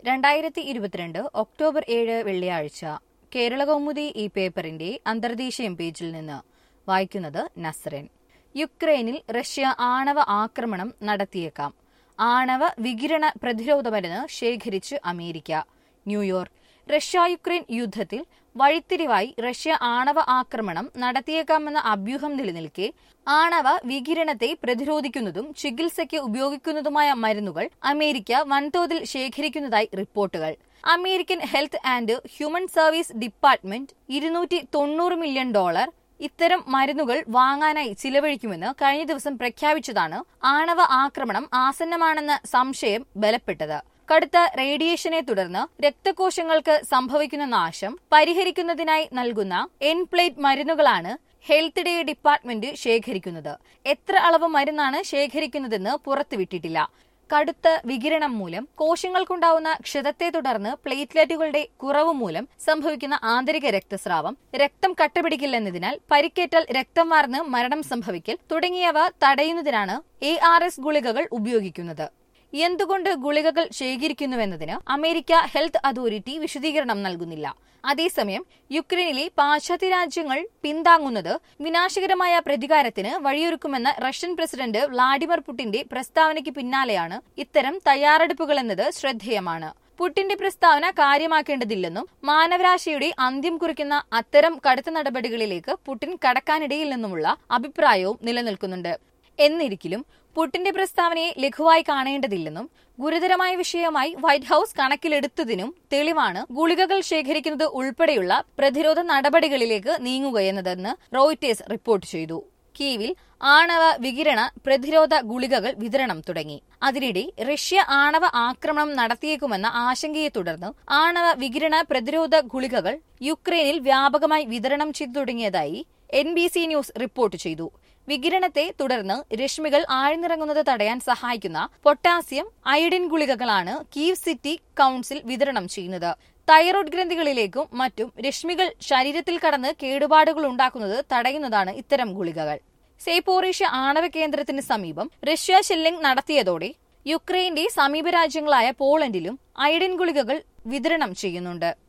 രണ്ടായിരത്തി ഇരുപത്തിരണ്ട് ഒക്ടോബർ ഏഴ് വെള്ളിയാഴ്ച കേരളകൗമുദി ഈ പേപ്പറിന്റെ അന്തർദേശീയം പേജിൽ നിന്ന് വായിക്കുന്നത് നസ്രൻ യുക്രൈനിൽ റഷ്യ ആണവ ആക്രമണം നടത്തിയേക്കാം ആണവ വികിരണ പ്രതിരോധ മരുന്ന് ശേഖരിച്ച് അമേരിക്ക ന്യൂയോർക്ക് റഷ്യ യുക്രൈൻ യുദ്ധത്തിൽ വഴിത്തിരിവായി റഷ്യ ആണവ ആക്രമണം നടത്തിയേക്കാമെന്ന അഭ്യൂഹം നിലനിൽക്കെ ആണവ വികിരണത്തെ പ്രതിരോധിക്കുന്നതും ചികിത്സയ്ക്ക് ഉപയോഗിക്കുന്നതുമായ മരുന്നുകൾ അമേരിക്ക വൻതോതിൽ ശേഖരിക്കുന്നതായി റിപ്പോർട്ടുകൾ American health and human service department ഇരുന്നൂറ്റി തൊണ്ണൂറ് മില്യൺ ഡോളർ ഇത്തരം മരുന്നുകൾ വാങ്ങാനായി ചിലവഴിക്കുമെന്ന് കഴിഞ്ഞ ദിവസം പ്രഖ്യാപിച്ചതാണ് ആണവ ആക്രമണം ആസന്നമാണെന്ന സംശയം ബലപ്പെട്ടത് കടുത്ത റേഡിയേഷനെ തുടർന്ന് രക്തകോശങ്ങൾക്ക് സംഭവിക്കുന്ന നാശം പരിഹരിക്കുന്നതിനായി നൽകുന്ന എൻപ്ലേറ്റ് മരുന്നുകളാണ് ഹെൽത്ത് ഡേ ഡിപ്പാർട്ട്മെന്റ് ശേഖരിക്കുന്നത് എത്ര അളവ് മരുന്നാണ് ശേഖരിക്കുന്നതെന്ന് പുറത്തുവിട്ടിട്ടില്ല കടുത്ത വികിരണം മൂലം കോശങ്ങൾക്കുണ്ടാവുന്ന ക്ഷതത്തെ തുടർന്ന് പ്ലേറ്റ്ലെറ്റുകളുടെ കുറവ് മൂലം സംഭവിക്കുന്ന ആന്തരിക രക്തസ്രാവം രക്തം കട്ടപിടിക്കില്ലെന്നതിനാൽ പരിക്കേറ്റാൽ രക്തം വാർന്ന് മരണം സംഭവിക്കൽ തുടങ്ങിയവ തടയുന്നതിനാണ് എ ആർ എസ് ഗുളികകൾ ഉപയോഗിക്കുന്നത് എന്തുകൊണ്ട് ഗുളികകൾ ശേഖരിക്കുന്നുവെന്നതിന് അമേരിക്ക ഹെൽത്ത് അതോറിറ്റി വിശദീകരണം നൽകുന്നില്ല അതേസമയം യുക്രൈനിലെ പാശ്ചാത്യ രാജ്യങ്ങൾ പിന്താങ്ങുന്നത് വിനാശകരമായ പ്രതികാരത്തിന് വഴിയൊരുക്കുമെന്ന റഷ്യൻ പ്രസിഡന്റ് വ്ളാഡിമിർ പുടിന്റെ പ്രസ്താവനയ്ക്ക് പിന്നാലെയാണ് ഇത്തരം തയ്യാറെടുപ്പുകൾ എന്നത് ശ്രദ്ധേയമാണ് പുടിന്റെ പ്രസ്താവന കാര്യമാക്കേണ്ടതില്ലെന്നും മാനവരാശിയുടെ അന്ത്യം കുറിക്കുന്ന അത്തരം കടുത്ത നടപടികളിലേക്ക് പുടിൻ കടക്കാനിടയില്ലെന്നുമുള്ള അഭിപ്രായവും നിലനിൽക്കുന്നുണ്ട് എന്നിരിക്കലും പുടിന്റെ പ്രസ്താവനയെ ലഘുവായി കാണേണ്ടതില്ലെന്നും ഗുരുതരമായ വിഷയമായി വൈറ്റ് ഹൌസ് കണക്കിലെടുത്തതിനും തെളിവാണ് ഗുളികകൾ ശേഖരിക്കുന്നത് ഉൾപ്പെടെയുള്ള പ്രതിരോധ നടപടികളിലേക്ക് നീങ്ങുകയെന്നതെന്ന് റോയിറ്റേഴ്സ് റിപ്പോർട്ട് ചെയ്തു കീവിൽ ആണവ വികിരണ പ്രതിരോധ ഗുളികകൾ വിതരണം തുടങ്ങി അതിനിടെ റഷ്യ ആണവ ആക്രമണം നടത്തിയേക്കുമെന്ന ആശങ്കയെ തുടർന്ന് ആണവ വികിരണ പ്രതിരോധ ഗുളികകൾ യുക്രൈനിൽ വ്യാപകമായി വിതരണം ചെയ്തു തുടങ്ങിയതായി N B C news report ചെയ്തു വികിരണത്തെ തുടർന്ന് രശ്മികൾ ആഴ്ന്നിറങ്ങുന്നത് തടയാൻ സഹായിക്കുന്ന പൊട്ടാസ്യം അയഡിൻ ഗുളികകളാണ് കീവ് സിറ്റി കൌൺസിൽ വിതരണം ചെയ്യുന്നത് തൈറോയ്ഡ് ഗ്രന്ഥികളിലേക്കും മറ്റും രശ്മികൾ ശരീരത്തിൽ കടന്ന് കേടുപാടുകൾ ഉണ്ടാക്കുന്നത് തടയുന്നതാണ് ഇത്തരം ഗുളികകൾ സേപ്പോറീഷ്യ ആണവ കേന്ദ്രത്തിന് സമീപം റഷ്യ ഷെല്ലിംഗ് നടത്തിയതോടെ യുക്രൈന്റെ സമീപ രാജ്യങ്ങളായ പോളണ്ടിലും അയഡിൻ ഗുളികകൾ വിതരണം ചെയ്യുന്നുണ്ട്